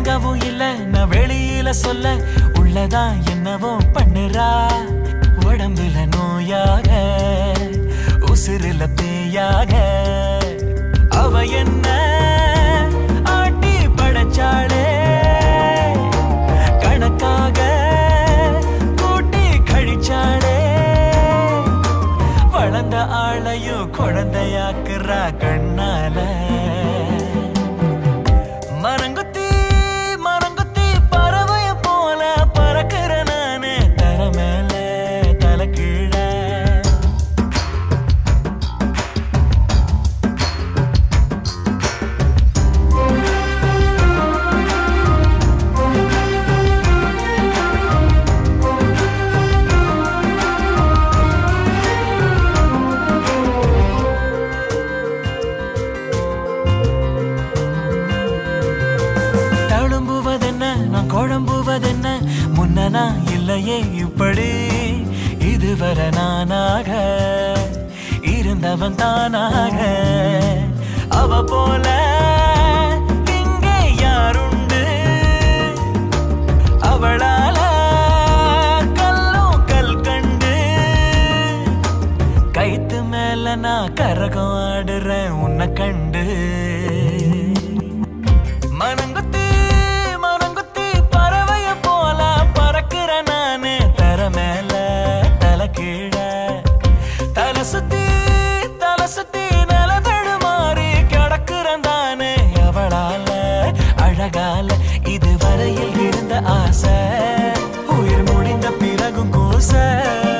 அடங்கவும் இல்ல நான் வெளியில சொல்ல உள்ளதான் என்னவோ பண்ணுறா உடம்புல நோயாக உசுருல பேயாக அவ என்ன ஆட்டி படைச்சாளே கணக்காக கூட்டி கழிச்சாளே வளர்ந்த ஆளையும் குழந்தையாக்குறா கண்ணால மரங்குத்தி மரங்குத்தி பறவைய போல பறக்கிற நானு தர மேல தலை கீழே தழும்புவதென்ன நான் குழம்புவதென்ன முன்ன நான் இல்லையே இப்படி இதுவரை நானாக இருந்தவன் தானாக அவ போல இங்கே யாருண்டு அவளால கல்லும் கல் கண்டு கைத்து மேல நான் கரகம் ஆடுறேன் உன்னை கண்டு மனங்குத்தி மனங்குத்தி பறவைய போல பறக்கிற நானு தர மேல தலை கீழே தலை சுத்தி தலை சுத்தி நில தடுமாறி கிடக்குறேன் தானே அவளால அழகால இதுவரையில் இருந்த ஆசை உயிர் முடிந்த பிறகும் கூச